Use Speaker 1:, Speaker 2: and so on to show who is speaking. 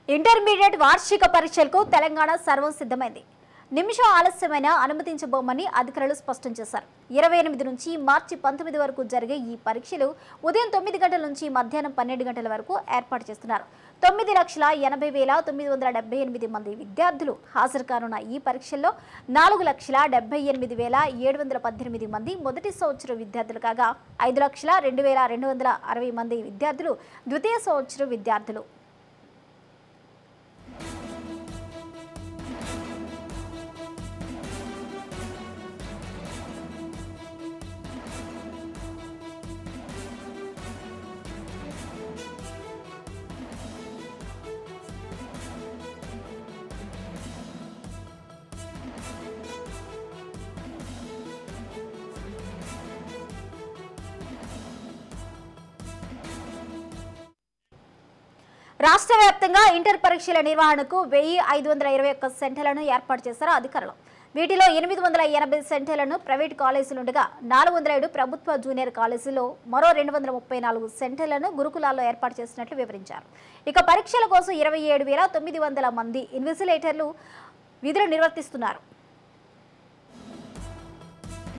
Speaker 1: intermediate వార్షిక పరీక్షలకు తెలంగాణ సర్వం సిద్ధమైంది నిమిషం ఆలస్యమైన అనుమతించబోమని అధికారులు స్పష్టం చేశారు ఇరవై ఎనిమిది నుంచి మార్చి పంతొమ్మిది వరకు జరిగే ఈ పరీక్షలు ఉదయం తొమ్మిది గంటల నుంచి మధ్యాహ్నం పన్నెండు గంటల వరకు ఏర్పాటు చేస్తున్నారు తొమ్మిది లక్షల ఎనభై వేల తొమ్మిది వందల డెబ్బై ఎనిమిది మంది విద్యార్థులు హాజరు కానున్న ఈ పరీక్షల్లో నాలుగు లక్షల డెబ్బై ఎనిమిది వేల ఏడు వందల పద్దెనిమిది మంది మొదటి సంవత్సరం విద్యార్థులు కాగా ఐదు లక్షల రెండు వేల రెండు వందల అరవై మంది విద్యార్థులు ద్వితీయ సంవత్సరం విద్యార్థులు రాష్ట్ర వ్యాప్తంగా ఇంటర్ పరీక్షల నిర్వహణకు వెయ్యి ఐదు వందల ఇరవై ఒక్క సెంటర్లను ఏర్పాటు చేశారు అధికారులు వీటిలో ఎనిమిది వందల ఎనభై సెంటర్లను ప్రైవేట్ కాలేజీలు ఉండగా నాలుగు వందల ఏడు ప్రభుత్వ జూనియర్ కాలేజీలో మరో రెండు వందల ముప్పై నాలుగు సెంటర్లను గురుకులాల్లో ఏర్పాటు చేసినట్లు వివరించారు ఇక పరీక్షల కోసం ఇరవై ఏడు వేల తొమ్మిది వందల మంది ఇన్విజిలేటర్లు విధులు నిర్వర్తిస్తున్నారు